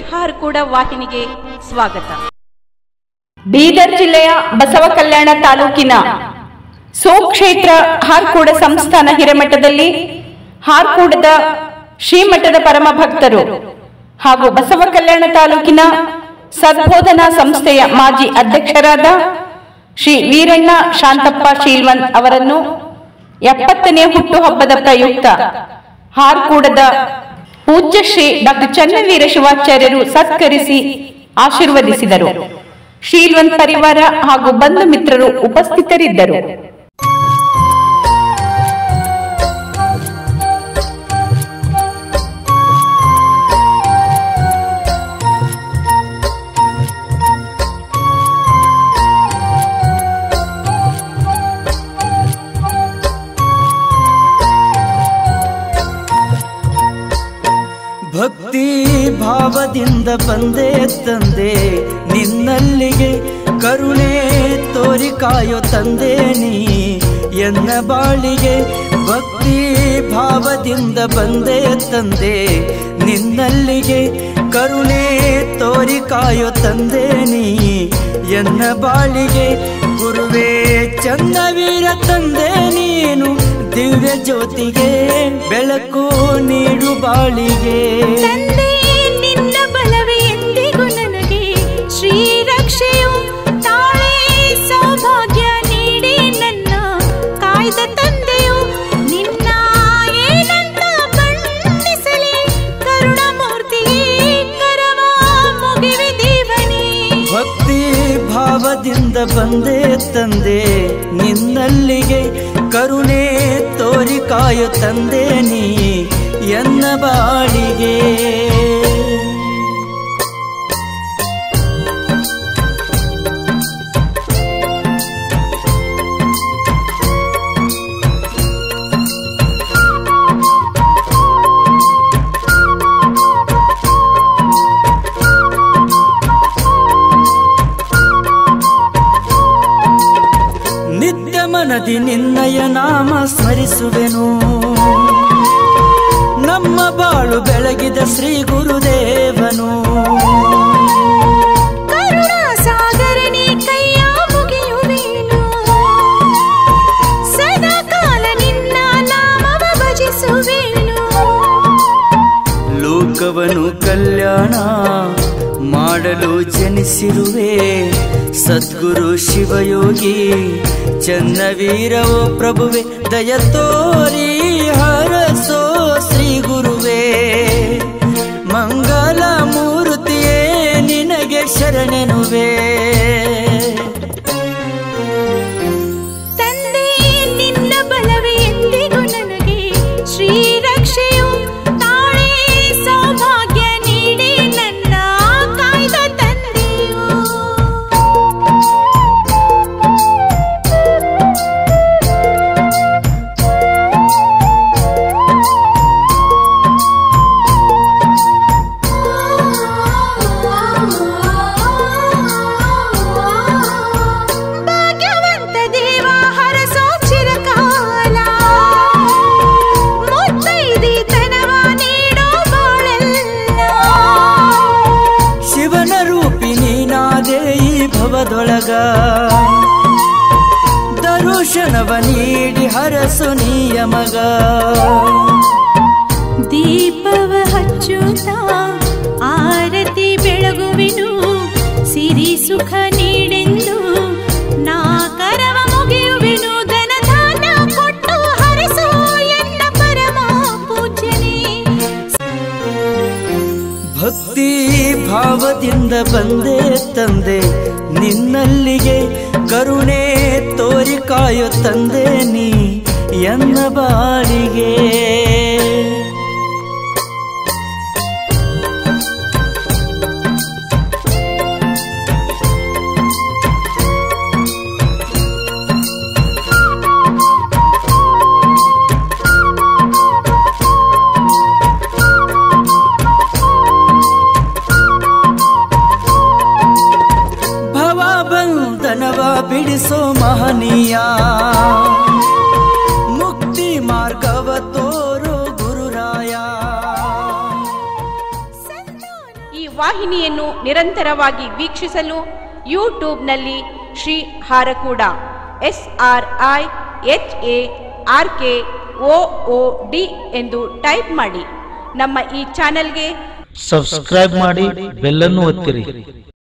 ಹಾರ್ಕೂಡ ವಾಹಿನಿಗೆ ಸ್ವಾಗತ ಬೀದರ್ ಜಿಲ್ಲೆಯ ಬಸವ ಕಲ್ಯಾಣ ತಾಲೂಕಿನ ಸೋಕ್ಷೇತ್ರ ಹಾರ್ಕೂಡ ಸಂಸ್ಥಾನ ಹಿರೇಮಠದಲ್ಲಿ ಹಾರ್ಕೂಡದ ಶ್ರೀಮಠದ ಪರಮ ಭಕ್ತರು ಹಾಗೂ ಬಸವ ಕಲ್ಯಾಣ ತಾಲೂಕಿನ ಸದ್ಬೋಧನಾ ಸಂಸ್ಥೆಯ ಮಾಜಿ ಅಧ್ಯಕ್ಷರಾದ ಶ್ರೀ ವೀರಣ್ಣ ಶಾಂತಪ್ಪ ಶೀಲ್ವನ್ ಅವರನ್ನು ಎಪ್ಪತ್ತನೇ ಹುಟ್ಟುಹಬ್ಬದ ಪ್ರಯುಕ್ತ ಹಾರ್ಕೂಡದ ಪೂಜ್ಯ ಶ್ರೀ ಡಾಕ್ಟರ್ ಚನ್ನವೀರ ಶಿವಾಚಾರ್ಯರು ಸತ್ಕರಿಸಿ ಆಶೀರ್ವದಿಸಿದರು ಶೀಲ್ವಂತ್ ಪರಿವಾರ ಹಾಗೂ ಬಂಧು ಮಿತ್ರರು ಉಪಸ್ಥಿತರಿದ್ದರು ಭಕ್ತಿ ಭಾವದಿಂದ ಬಂದೆ ತಂದೆ ನಿನ್ನಲ್ಲಿಗೆ ಕರುಣೆ ತೋರಿ ಕಾಯೋ ತಂದೆ ನೀ ಎನ್ನ ಬಾಳಿಗೆ ಭಕ್ತಿ ಭಾವದಿಂದ ಬಂದೆ ತಂದೆ ನಿನ್ನಲ್ಲಿಗೆ ಕರುಣೆ ತೋರಿ ಕಾಯೋ ತಂದೆ ನೀ ಎನ್ನ ಬಾಳಿಗೆ ಗುರುವೇ ಚನ್ನವೀರ ತಂದೆ ನೀನು ದಿವ್ಯ ಜ್ಯೋತಿಗೆ ಬೆಳಕು ನೀಡು ಬಾಳಿಗೆ ತಂದೆ ನಿನ್ನ ಬಲವೇ ಎಂದಿಗೂ ನನಗೆ ಶ್ರೀರಕ್ಷೆಯು ತಾಳೇ ಸೌಭಾಗ್ಯ ನೀಡಿ ನನ್ನ ಕಾಯ್ದ ತಂದೆಯು ನಿನ್ನ ಏನಂತ ಬಣ್ಣಿಸಲಿ ಕರುಣಮೂರ್ತಿಯೇ ಕರವ ಮುಗಿವೆ ದೇವನೇ ಭಕ್ತಿ ಭಾವದಿಂದ ಬಂದೆ ತಂದೆ ನಿನ್ನಲ್ಲಿಗೆ ಕರುಣೆ ತೋರಿ ಕಾಯೋ ತಂದೆ ನೀ ಎನ್ನ ಬಾಳಿಗೆ ನಿತ್ಯ ಮನದಿ ನಿನ್ನಯ ನಾಮ ಸ್ಮರಿಸುವೆನು ನಮ್ಮ ಬಾಳು ಬೆಳಗಿದ ಶ್ರೀ ಗುರುದೇವನು ಕರುಣಾ ಸಾಗರನೇ ಕೈಯ ಮುಗಿಯುವೇನು ಸದಾ ಕಾಲ ನಿನ್ನ ನಾಮವ ಭಜಿಸುವೇನು ಲೋಕವನು ಕಲ್ಯಾಣ ಮಾಡಲು ಜನಿಸಿರುವೆ ಸದ್ಗುರು ಶಿವಯೋಗಿ ಚನ್ನವೀರವೋ ಪ್ರಭುವೆ ದಯ ತೋರಿ ಹರಸೋ ಶ್ರೀ ಗುರುವೇ ಮಂಗಲ ಮೂರ್ತಿಯೇ ನಿನಗೆ ಶರಣೆನುವೆ ತಂದೆ ನಿನ್ನ ಬಲವೇ ಎಂದಿಗೂ ನನಗೆ ಶ್ರೀರಕ್ಷೆಯು ತಾಳೇ ಸೌಭಾಗ್ಯ ನೀಡಿ ನನ್ನ ಕಾಯ್ದ ತಂದೆಯು ಭಾಗ್ಯವಂತ ದೇವ ಹರಸೋ ಚಿರಕಾಲ ಮುತ್ತೈದಿ ತನವ ನೀಡೋ ಬಾಳೆಲ್ಲ ಶಿವನ ರೂಪಿ ನೀನಾದೇ ಈ ಭವದೊಳಗ ದರುಶನವ ನೀಡಿ ಹರಸು ನೀಯ ಮಗ ದೀಪವ ಹಚ್ಚುತ್ತಾ ಆರತಿ ಬೆಳಗುವಿನು ಸಿರಿ ಸುಖ ನೀಡೆಂದು ನಾ ಕರವ ಮುಗಿಯುವೆನು ಧನ ಧಾನ್ಯ ಕೊಟ್ಟು ಹರಿಸು ಎನ್ನ ಪರಮ ಪೂಜ್ಯನೇ ಭಕ್ತಿ ಭಾವದಿಂದ ಬಂದೆ ತಂದೆ ನಿನ್ನಲ್ಲಿಗೆ ಕರುಣೆ ತೋರಿ ಕಾಯೋ ತಂದೆ ನೀ ಎನ್ನ ಬಾಳಿಗೆ ಭವ ಬಂಧನವ ಬಿಡಿಸೋ ಮಹನೀಯ ಮುಕ್ತಿ ಮಾರ್ಗವ ತೋರೋ ಗುರುರಾಯ ಈ ವಾಹಿನಿಯನ್ನು ನಿರಂತರವಾಗಿ ವೀಕ್ಷಿಸಲು ಯೂಟ್ಯೂಬ್ನಲ್ಲಿ Shri Harakuda S R I H A R K O O D ಎಂದು ಟೈಪ್ ಮಾಡಿ ನಮ್ಮ ಈ ಚಾನೆಲ್ಗೆ ಸಬ್ಸ್ಕ್ರೈಬ್ ಮಾಡಿ ಬೆಲ್ಲನ್ನು ಒತ್ತಿರಿ